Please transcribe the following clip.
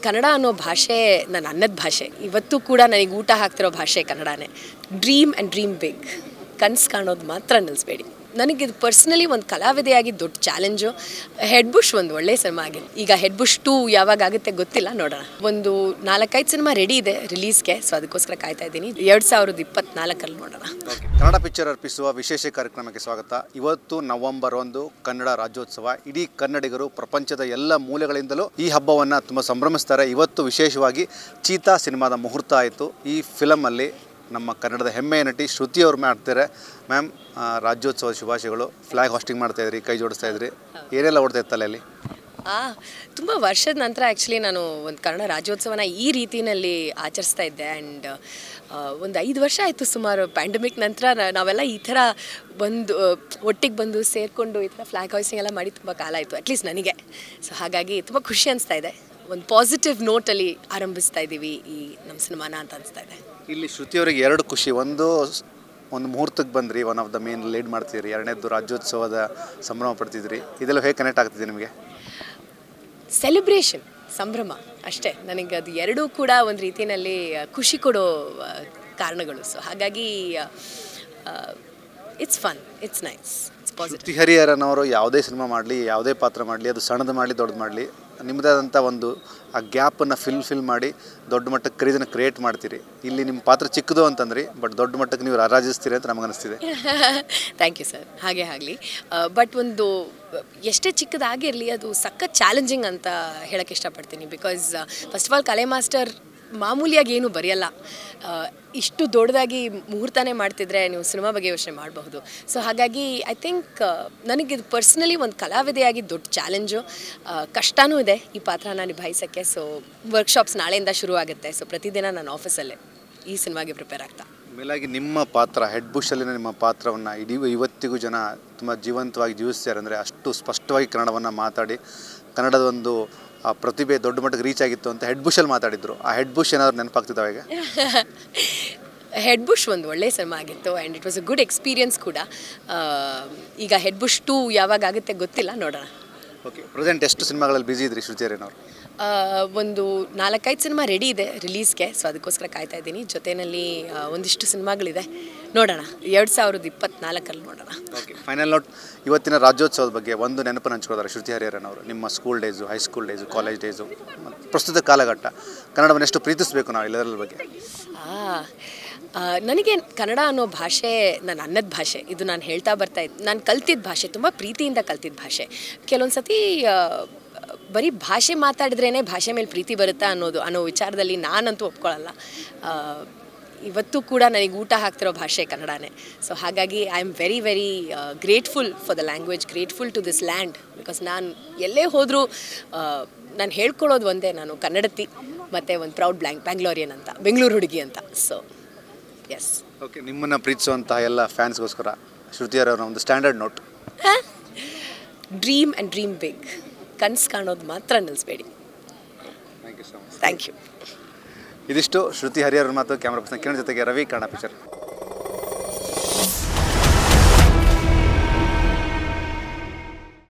ಕನ್ನಡ ಅನ್ನೋ ಭಾಷೆ ನನ್ನ ಅನ್ನದ ಭಾಷೆ ಇವತ್ತು ಕೂಡ ನನಗೆ ಊಟ ಹಾಕ್ತಿರೋ ಭಾಷೆ ಕನ್ನಡನೇ ಡ್ರೀಮ್ ಆ್ಯಂಡ್ ಡ್ರೀಮ್ ಬಿಗ್ ಕನಸು ಕಾಣೋದು ಮಾತ್ರ ನಿಲ್ಲಿಸ್ಬೇಡಿ ನನಗೆ ಇದು ಪರ್ಸ್ನಲಿ ಒಂದು ಕಲಾವಿದೆಯಾಗಿ ದೊಡ್ಡ ಚಾಲೆಂಜು ಹೆಡ್ ಬುಷ್ ಒಂದು ಒಳ್ಳೆ ಸಿನಿಮಾ ಆಗಿದೆ ಈಗ ಹೆಡ್ ಬುಷ್ ಟೂ ಯಾವಾಗ ಆಗುತ್ತೆ ಗೊತ್ತಿಲ್ಲ ನೋಡೋಣ ಒಂದು ನಾಲ್ಕೈದು ಸಿನಿಮಾ ರೆಡಿ ಇದೆ ರಿಲೀಸ್ಗೆ ಸೊ ಅದಕ್ಕೋಸ್ಕರ ಕಾಯ್ತಾ ಇದ್ದೀನಿ ಎರಡು ಸಾವಿರದ ಇಪ್ಪತ್ನಾಲ್ಕರಲ್ಲಿ ನೋಡೋಣ ಕನ್ನಡ ಪಿಕ್ಚರ್ ಅರ್ಪಿಸುವ ವಿಶೇಷ ಕಾರ್ಯಕ್ರಮಕ್ಕೆ ಸ್ವಾಗತ ಇವತ್ತು ನವೆಂಬರ್ ಒಂದು ಕನ್ನಡ ರಾಜ್ಯೋತ್ಸವ ಇಡೀ ಕನ್ನಡಿಗರು ಪ್ರಪಂಚದ ಎಲ್ಲ ಮೂಲೆಗಳಿಂದಲೂ ಈ ಹಬ್ಬವನ್ನು ತುಂಬ ಸಂಭ್ರಮಿಸ್ತಾರೆ ಇವತ್ತು ವಿಶೇಷವಾಗಿ ಚೀತಾ ಸಿನಿಮಾದ ಮುಹೂರ್ತ ಆಯಿತು ಈ ಫಿಲಮಲ್ಲಿ ನಮ್ಮ ಕನ್ನಡದ ಹೆಮ್ಮೆಯ ನಟಿ ಶ್ರುತಿ ಅವ್ರು ಮಾಡ್ತಾರೆ ಮ್ಯಾಮ್ ರಾಜ್ಯೋತ್ಸವದ ಶುಭಾಶಯಗಳು ಫ್ಲಾಗ್ ಹಾಸ್ಟಿಂಗ್ ಮಾಡ್ತಾ ಇದ್ರಿ ಕೈ ಜೋಡಿಸ್ತಾ ಇದ್ರಿ ಏನೆಲ್ಲ ಓಡ್ತಾ ಇತ್ತು ತಲೆಯಲ್ಲಿ ಆ ತುಂಬ ವರ್ಷದ ನಂತರ ಆ್ಯಕ್ಚುಲಿ ನಾನು ಒಂದು ಕನ್ನಡ ರಾಜ್ಯೋತ್ಸವನ ಈ ರೀತಿಯಲ್ಲಿ ಆಚರಿಸ್ತಾ ಇದ್ದೆ ಆ್ಯಂಡ್ ಒಂದು ಐದು ವರ್ಷ ಆಯಿತು ಸುಮಾರು ಪ್ಯಾಂಡಮಿಕ್ ನಂತರ ನ- ನಾವೆಲ್ಲ ಈ ಥರ ಬಂದು ಒಟ್ಟಿಗೆ ಬಂದು ಸೇರಿಕೊಂಡು ಈ ಥರ ಫ್ಲ್ಯಾಗ್ ಹಾಯ್ಸಿಂಗ್ ಎಲ್ಲ ಮಾಡಿ ತುಂಬ ಕಾಲ ಆಯಿತು ಅಟ್ಲೀಸ್ಟ್ ನನಗೆ ಸೊ ಹಾಗಾಗಿ ತುಂಬ ಖುಷಿ ಅನಿಸ್ತಾ ಇದೆ ಒಂದು ಪಾಸಿಟಿವ್ ನೋಟಲ್ಲಿ ಆರಂಭಿಸ್ತಾ ಇದ್ದೀವಿ ಈ ನಮ್ಮ ಸಿನಿಮಾನ ಅಂತ ಅನಿಸ್ತಾ ಇದೆ ಇಲ್ಲಿ ಶ್ರುತಿಯವರಿಗೆ ಎರಡು ಖುಷಿ ಒಂದು ಸ್- ಒಂದು ಮುಹೂರ್ತಕ್ಕೆ ಬಂದ್ರಿ one of the main lead ಮಾಡ್ತಿದ್ರಿ ಎರಡನೇದು ರಾಜ್ಯೋತ್ಸವದ ಸಂಭ್ರಮ ಪಡ್ತಿದ್ರಿ ಇದೆಲ್ಲ ಹೇಗೆ ಕನೆಕ್ಟ್ ಆಗ್ತಿದೆ ನಿಮಗೆ ಸೆಲೆಬ್ರೇಷನ್ ಸಂಭ್ರಮ ಅಷ್ಟೇ ನನಗೆ ಅದು ಎರಡೂ ಕೂಡ ಒಂದು ರೀತಿಯಲ್ಲಿ ಆ, ಖುಷಿ ಕೊಡೋ ಆ, ಕಾರಣಗಳು ಸೊ ಹಾಗಾಗಿ it's fun it's nice it's positive Shruti ಹರಿಹರನವರು ಯಾವುದೇ ಸಿನಿಮಾ ಮಾಡಲಿ ಯಾವುದೇ ಪಾತ್ರ ಮಾಡಲಿ ಅದು ಸಣ್ಣದು ಮಾಡಲಿ ದೊಡ್ಡದು ಮಾಡಲಿ ನಿಮ್ಮದಾದಂಥ ಒಂದು ಆ ಗ್ಯಾಪನ್ನು ಫಿಲ್ ಫಿಲ್ ಮಾಡಿ ದೊಡ್ಡ ಮಟ್ಟಕ್ಕೆ ಕ್ರೇಜನ್ನು ಕ್ರಿಯೇಟ್ ಮಾಡ್ತೀರಿ ಇಲ್ಲಿ ನಿಮ್ಮ ಪಾತ್ರ ಚಿಕ್ಕದು ಅಂತಂದ್ರಿ ಬಟ್ ದೊಡ್ಡ ಮಟ್ಟಕ್ಕೆ ನೀವು ರಾರಾಜಿಸ್ತೀರಿ ಅಂತ ನಮಗನಿಸ್ತಿದೆ ಥ್ಯಾಂಕ್ ಯು ಸರ್ ಹಾಗೆ ಆಗಲಿ ಬಟ್ ಒಂದು ಎಷ್ಟೇ ಚಿಕ್ಕದಾಗಿರಲಿ ಅದು ಸಖತ್ ಚಾಲೆಂಜಿಂಗ್ ಅಂತ ಹೇಳಕ್ಕೆ ಇಷ್ಟಪಡ್ತೀನಿ ಬಿಕಾಸ್ ಫಸ್ಟ್ ಆಫ್ ಆಲ್ ಕಲೆ ಮಾಸ್ಟರ್ ಮಾಮೂಲಿಯಾಗಿ ಏನು ಬರೆಯಲ್ಲ ಆ, ಇಷ್ಟು ದೊಡ್ಡದಾಗಿ ಮುಹೂರ್ತನೇ ಮಾಡ್ತಿದ್ರೆ ನೀವು ಸಿನಿಮಾ ಬಗ್ಗೆ ಯೋಚನೆ ಮಾಡಬಹುದು ಸೊ ಹಾಗಾಗಿ ಐ ಥಿಂಕ್ ನನಗೆ ಇದು ಪರ್ಸ್ನಲಿ ಒಂದು ಕಲಾವಿದೆಯಾಗಿ ದೊಡ್ಡ ಚಾಲೆಂಜು ಕಷ್ಟನೂ ಇದೆ ಈ ಪಾತ್ರನ ನಿಭಾಯಿಸೋಕ್ಕೆ ಸೊ ವರ್ಕ್ಶಾಪ್ಸ್ ನಾಳೆಯಿಂದ ಶುರು ಆಗುತ್ತೆ ಸೊ ಪ್ರತಿದಿನ ನಾನು ಆಫೀಸಲ್ಲೇ ಈ ಸಿನಿಮಾಗೆ ಪ್ರಿಪೇರ್ ಆಗ್ತಾ ಮೇಲಾಗಿ ನಿಮ್ಮ ಪಾತ್ರ ಹೆಡ್ ಬುಷಲ್ಲಿನ ನಿಮ್ಮ ಪಾತ್ರವನ್ನು ಇಡೀ ಇವತ್ತಿಗೂ ಜನ ತುಂಬ ಜೀವಂತವಾಗಿ ಜೀವಿಸ್ತಾರೆ ಅಂದರೆ ಅಷ್ಟು ಸ್ಪಷ್ಟವಾಗಿ ಕನ್ನಡವನ್ನು ಮಾತಾಡಿ ಕನ್ನಡದ ಒಂದು ಆ ಪ್ರತಿಭೆ ದೊಡ್ಡ ಮಟ್ಟಕ್ಕೆ ರೀಚ್ ಆಗಿತ್ತು ಅಂತ ಹೆಡ್ ಬುಷಲ್ಲಿ ಮಾತಾಡಿದ್ರು ಆ ಹೆಡ್ ಬುಷ್ ಏನಾದ್ರು ನೆನಪಾಗ್ತಿದ್ದಾವೆ ಈಗ ಹೆಡ್ ಬುಷ್ ಒಂದು ಒಳ್ಳೆ ಸಿನಿಮಾ ಆಗಿತ್ತು and it was a good experience ಕೂಡ ಆ, ಈಗ ಹೆಡ್ ಬುಷ್ ಟೂ ಯಾವಾಗ ಆಗುತ್ತೆ ಗೊತ್ತಿಲ್ಲ ನೋಡೋಣ ಓಕೆ ಪ್ರೆಸೆಂಟ್ ಎಷ್ಟು ಸಿನಿಮಾಗಳಲ್ಲಿ ಬಿಸಿ ಇದ್ರಿ ಶ್ರುತಿ ಹರಿಹರನವರು ಆ, ಒಂದು ನಾಲ್ಕೈದು ಸಿನಿಮಾ ರೆಡಿ ಇದೆ ರಿಲೀಸ್ಗೆ ಸೊ ಅದಕ್ಕೋಸ್ಕರ ಕಾಯ್ತಾ ಇದ್ದೀನಿ ಜೊತೆಯಲ್ಲಿ ಆ, ಒಂದಿಷ್ಟು ಸಿನಿಮಾಗಳಿದೆ ನೋಡೋಣ ಎರಡು ಸಾವಿರದ ಇಪ್ಪತ್ನಾಲ್ಕರಲ್ಲಿ ನೋಡೋಣ ಓಕೆ ಫೈನಲ್ ನೋಟ್ ಇವತ್ತಿನ ರಾಜ್ಯೋತ್ಸವದ ಬಗ್ಗೆ ಒಂದು ನೆನಪನ್ನು ಹಂಚ್ಕೊಳ್ತಾರೆ ಶ್ರುತಿ ಹರಿಹರನವರು ನಿಮ್ಮ school days high school days college days ಮತ್ತು ಪ್ರಸ್ತುತ ಕಾಲಘಟ್ಟ ಕನ್ನಡವನ್ನು ಎಷ್ಟು ಪ್ರೀತಿಸಬೇಕು ನಾವು ಎಲ್ಲದರ ಬಗ್ಗೆ ಆ, ಆ, ನನಗೆ ಕನ್ನಡ ಅನ್ನೋ ಭಾಷೆ ನನ್ನ ಅನ್ನದ ಭಾಷೆ ಇದು ನಾನು ಹೇಳ್ತಾ ಬರ್ತಾ ಇದ್ದೆ ನಾನು ಕಲ್ತಿದ್ದ ಭಾಷೆ ತುಂಬ ಪ್ರೀತಿಯಿಂದ ಕಲ್ತಿದ್ದ ಭಾಷೆ ಕೆಲವೊಂದು ಸತಿ ಆ, ಬರೀ ಭಾಷೆ ಮಾತಾಡಿದ್ರೇ ಭಾಷೆ ಮೇಲೆ ಪ್ರೀತಿ ಬರುತ್ತಾ ಅನ್ನೋದು ಅನ್ನೋ ವಿಚಾರದಲ್ಲಿ ನಾನಂತೂ ಒಪ್ಕೊಳ್ಳಲ್ಲ ಆ, ಇವತ್ತು ಕೂಡ ನನಗೆ ಊಟ ಹಾಕ್ತಿರೋ ಭಾಷೆ ಕನ್ನಡನೇ ಸೊ ಹಾಗಾಗಿ I am very very grateful for the language grateful to this land because ನಾನು ಎಲ್ಲೇ ಹೋದರೂ ನಾನು ಹೇಳ್ಕೊಳ್ಳೋದು ಒಂದೇ ನಾನು ಕನ್ನಡತಿ ಮತ್ತು ಒಂದು ಪ್ರೌಡ್ ಬ್ಲ್ಯಾಂಕ್ ಬ್ಯಾಂಗ್ಲೋರಿಯನ್ ಅಂತ ಬೆಂಗಳೂರು ಹುಡುಗಿ ಅಂತ ಸೊ ಎಸ್ ಓಕೆ ನಿಮ್ಮನ್ನು ಪ್ರೀತಿಸುವಂತಹ ಎಲ್ಲ ಫ್ಯಾನ್ಸ್ಗೋಸ್ಕರ ಶ್ರುತಿ ಹರಿಹರನ ಒಂದು standard note dream and dream big ಕನಸು ಕಾಣೋದು ಮಾತ್ರ ನಿಲ್ಲಿಸ್ಬೇಡಿ thank you so much thank you ಇದಿಷ್ಟು ಶ್ರುತಿ ಹರಿಹರನ್ ಮಾತು ಕ್ಯಾಮ್ರಾ ಪರ್ಸನ್ ಕಿರಣ್ ಜೊತೆಗೆ ರವಿ ಕನ್ನಡ ಪಿಕ್ಚರ್